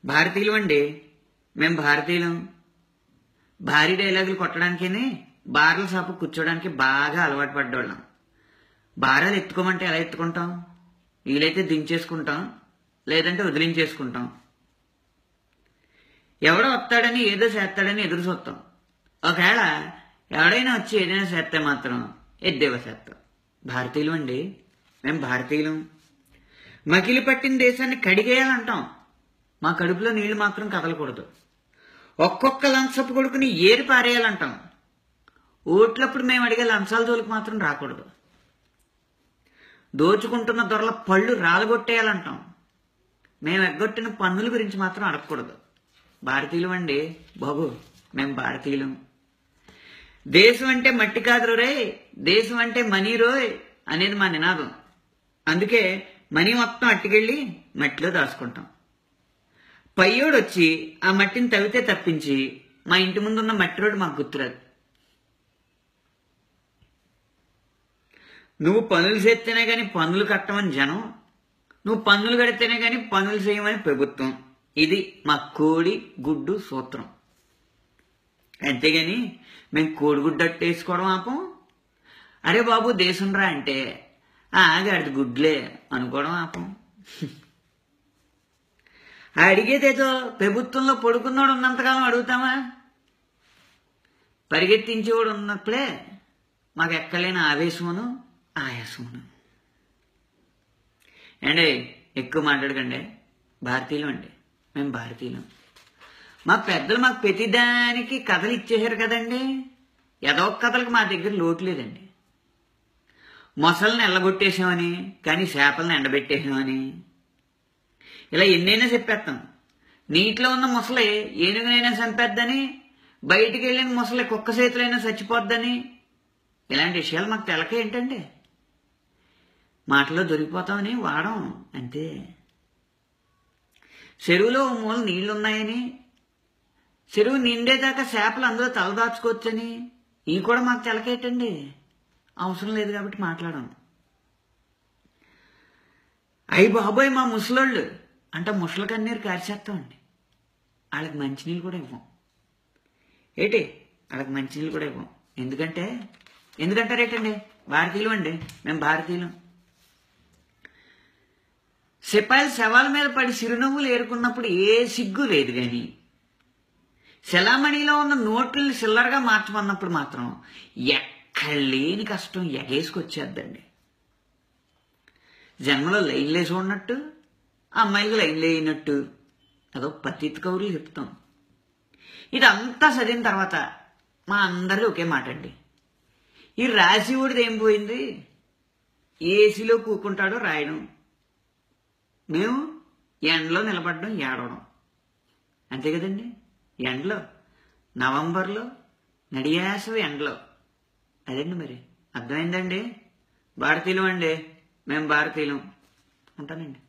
భారతీయులు అండి మేము భారతీయులం భారీ డైలాగులు కొట్టడానికని బార్ల షాపు కూర్చోడానికి బాగా అలవాటు పడ్డోళ్ళం భారాలు ఎత్తుకోమంటే ఎలా ఎత్తుకుంటాం వీలైతే దించేసుకుంటాం లేదంటే వదిలించేసుకుంటాం ఎవడో వస్తాడని ఏదో చేస్తాడని ఎదురు చూస్తాం ఒకవేళ ఎవడైనా వచ్చి ఏదైనా చేస్తే మాత్రం ఎద్దేవ చేస్తాం భారతీయులు అండి మేము భారతీయులం మకిలి పట్టిన దేశాన్ని కడిగేయాలంటాం మా కడుపులో నీళ్లు మాత్రం కదలకూడదు ఒక్కొక్క లంచపు కొడుకుని ఏరి పారేయాలంటాం ఓట్లప్పుడు మేము అడిగే లంచాల జోలికి మాత్రం రాకూడదు దోచుకుంటున్న దొరల పళ్ళు రాలగొట్టేయాలంటాం మేము ఎగ్గొట్టిన పన్నుల గురించి మాత్రం అడగకూడదు భారతీయులు అండి బాబు మేము భారతీయులం దేశం అంటే మట్టి కాదు రే దేశం అంటే మనీ రోయ్ అనేది మా నినాదం అందుకే మనీ మొత్తం అట్టుకెళ్ళి మట్టిలో దాచుకుంటాం పయ్యోడు వచ్చి ఆ మట్టిని తవ్వితే తప్పించి మా ఇంటి ముందున్న మట్టి రోడ్డు మాకు గుర్తురాదు నువ్వు పనులు చేస్తేనే కానీ పన్నులు కట్టమని జనం నువ్వు పన్నులు కడితేనే కానీ పనులు చేయమని ప్రభుత్వం ఇది మా కోడి గుడ్డు సూత్రం అంతేగాని మేము కోడిగుడ్డు అట్టేసుకోవడం ఆపం అరే బాబు దేశం రా అంటే ఆగాడిది గుడ్లే అనుకోవడం ఆపం అడిగేదేదో ప్రభుత్వంలో పడుకున్నాడు ఉన్నంతకాలం అడుగుతామా పరిగెత్తించేవాడు ఉన్నప్పుడే మాకు ఎక్కలేని ఆవేశమును ఆయాసమును అండి ఎక్కువ మాట్లాడకండి భారతీయులం అండి మేము భారతీయులం మా పెద్దలు మాకు ప్రతిదానికి కథలు ఇచ్చేశారు కదండి ఏదో ఒక కథలకు మా దగ్గర లోటు లేదండి మొసళ్ళని ఎల్లగొట్టేసామని కానీ చేపలను ఎండబెట్టేసామని ఇలా ఎన్నైనా చెప్పేస్తాం నీటిలో ఉన్న ముసలి ఏనుగునైనా చంపేద్దని బయటికి వెళ్ళిన ముసలి కుక్క చేతులైనా చచ్చిపోద్దని ఇలాంటి విషయాలు మాకు తెలక ఏంటండి మాటలో దొరికిపోతామని వాడం అంతే చెరువులో ఓ మూల నీళ్లున్నాయని చెరువు నిండేదాకా చేపలు అందులో తలదాచుకోవచ్చని ఇవి కూడా మాకు తెలకేటండి అవసరం లేదు కాబట్టి మాట్లాడాం అయ్యి బాబోయ్ మా ముసలోళ్ళు అంటే ముసలి కన్నీరు కార్చేస్తామండి వాళ్ళకి మంచినీళ్ళు కూడా ఇవ్వం ఏటి వాళ్ళకి మంచినీళ్ళు కూడా ఇవ్వం ఎందుకంటే ఎందుకంటారేటండి భారతీయులు అండి మేము భారతీయులం సిపాయిలు శవాల మీద పడి చిరునవ్వులు ఏరుకున్నప్పుడు ఏ సిగ్గు లేదు కానీ శలామణిలో ఉన్న నోట్లని చిల్లరగా మార్చమన్నప్పుడు మాత్రం ఎక్కడ లేని కష్టం ఎగేసుకొచ్చేద్దండి జన్మలో లైన్ లేసి ఉన్నట్టు అమ్మాయిలకు లైన్ లేనట్టు అదో పతిత్ కౌరులు చెప్తాం ఇదంతా చదివిన తర్వాత మా అందరిది ఒకే మాట అండి ఈ రాసి ఊడిది ఏం పోయింది ఏసీలో కూకుంటాడో రాయడం మేము ఎండలో నిలబడడం ఏడవడం అంతే కదండి ఎండలో నవంబర్లో నడియాసవి ఎండలో అదండి మరి అర్థమైందండి భారతీయులం అండి మేము భారతీయులం ఉంటానండి